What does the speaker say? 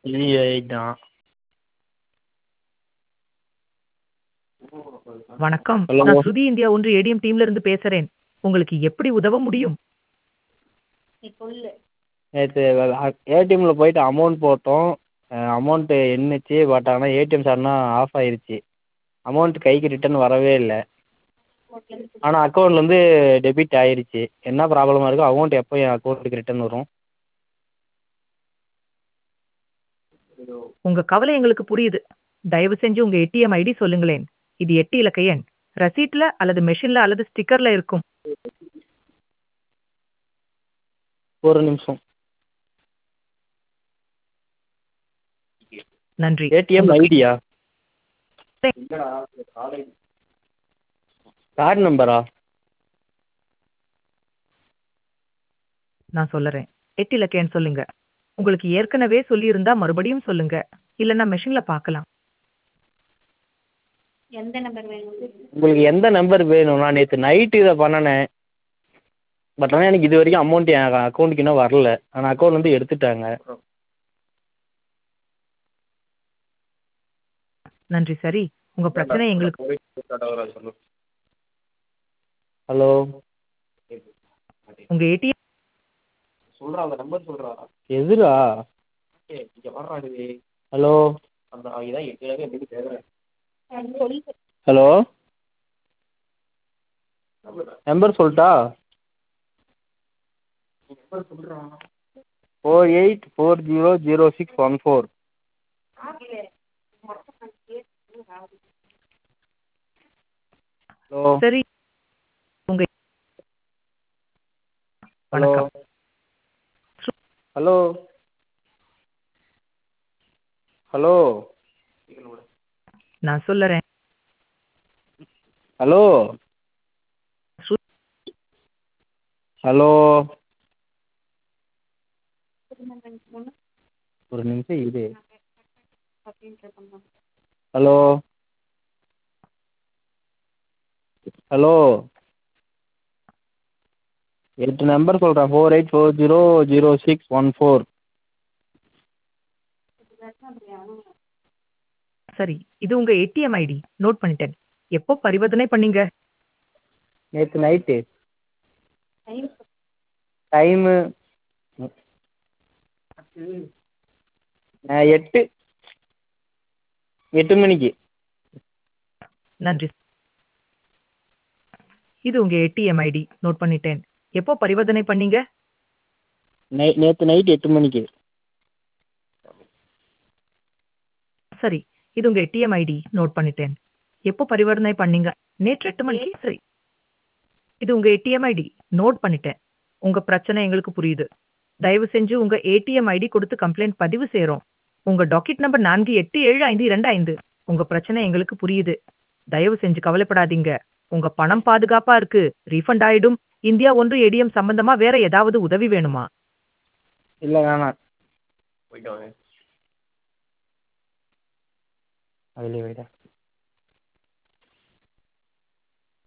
CI தான் வணக்கம் Hello. நான் சுதி இந்தியா ஒன்று ஏடிஎம் டீம்ல இருந்து பேசுறேன் உங்களுக்கு எப்படி உதவ முடியும் நேற்று ஏடிஎம்மில் போயிட்டு அமௌண்ட் போட்டோம் அமௌண்ட்டு எண்ணுச்சு பட் ஆனால் ஏடிஎம் சடனாக ஆஃப் ஆயிருச்சு அமௌண்ட் கைக்கு ரிட்டர்ன் வரவே இல்லை ஆனால் அக்கௌண்ட்லேருந்து டெபிட் ஆயிருச்சு என்ன ப்ராப்ளமாக இருக்கோ அமௌண்ட் எப்போ என் அக்கௌண்ட்டுக்கு ரிட்டர்ன் வரும் உங்க கவலை எங்களுக்கு புரியுது தயவு செஞ்சு உங்க ஏடிஎம் ஐடி சொல்லுங்களேன் இது எட்டு இலக்க எண் ரசீட்ல அல்லது மெஷின்ல அல்லது ஸ்டிக்கர்ல இருக்கும் ஒரு நிமிஷம் நன்றி ஏடிஎம் உங்க- ஐடியா கார்டு நம்பரா நான் சொல்லுறேன் எட்டு இலக்க எண் சொல்லுங்க உங்களுக்கு ஏற்கனவே சொல்லியிருந்தா மறுபடியும் சொல்லுங்க இல்லைன்னா மெஷின்ல பார்க்கலாம் எந்த நம்பர் வேணும் உங்களுக்கு எந்த நம்பர் வேணும் நான் நேற்று நைட்டு இதை பண்ணினேன் பட் ஆனால் எனக்கு இது வரைக்கும் அமௌண்ட் என் அக்கௌண்ட்டுக்கு இன்னும் வரல ஆனால் அக்கௌண்ட் வந்து எடுத்துட்டாங்க நன்றி சரி உங்க பிரச்சனை எங்களுக்கு ஹலோ உங்க ஏடிஎம் சொல்றா அந்த நம்பர் சொல்றா எதுடா ஏய் இங்க வர்றா இது ஹலோ அந்த இதான் எட்டு எப்படி கேக்குறேன் ஹலோ நம்பர் சொல்லட்டா நம்பர் சொல்றா four eight four zero zero six one four hello சரி உங்க ஹலோ வணக்கம் ஹலோ ஹலோ நான் சொல்லுறேன் ஹலோ ஹலோ ஒரு நிமிஷம் இரு ஹலோ ஹலோ எட்டு நம்பர் சொல்கிறேன் four eight four zero zero six one four சரி இது உங்க ஏடிஎம் ஐடி நோட் பண்ணிட்டேன் எப்போ பரிவர்த்தனை பண்ணீங்க நேற்று நைட்டு டைமு எட்டு எட்டு மணிக்கு நன்றி இது உங்க ஏடிஎம் ஐடி நோட் பண்ணிட்டேன் எப்போ பரிவர்த்தனை பண்ணீங்க நை நேற்று நைட்டு எட்டு மணிக்கு சரி இது உங்க ஏடிஎம் ஐடி நோட் பண்ணிட்டேன் எப்போ பரிவர்த்தனை பண்ணீங்க நேற்று எட்டு மணிக்கு சரி இது உங்க ஏடிஎம் ஐடி நோட் பண்ணிட்டேன் உங்க பிரச்சனை எங்களுக்கு புரியுது தயவு செஞ்சு உங்க ஏடிஎம் ஐடி கொடுத்து கம்ப்ளைண்ட் பதிவு செய்றோம் உங்க டாக்கெட் நம்பர் நான்கு எட்டு ஏழு ஐந்து இரண்டு ஐந்து உங்க பிரச்சனை எங்களுக்கு புரியுது தயவு செஞ்சு கவலைப்படாதீங்க உங்க பணம் பாதுகாப்பா இருக்கு ரீஃபண்ட் ஆயிடும் இந்தியா ஒன்று ஏடிஎம் சம்பந்தமா வேற ஏதாவது உதவி வேணுமா இல்லை வேணாம் போயிட்டு வாங்க அதிலே வைடா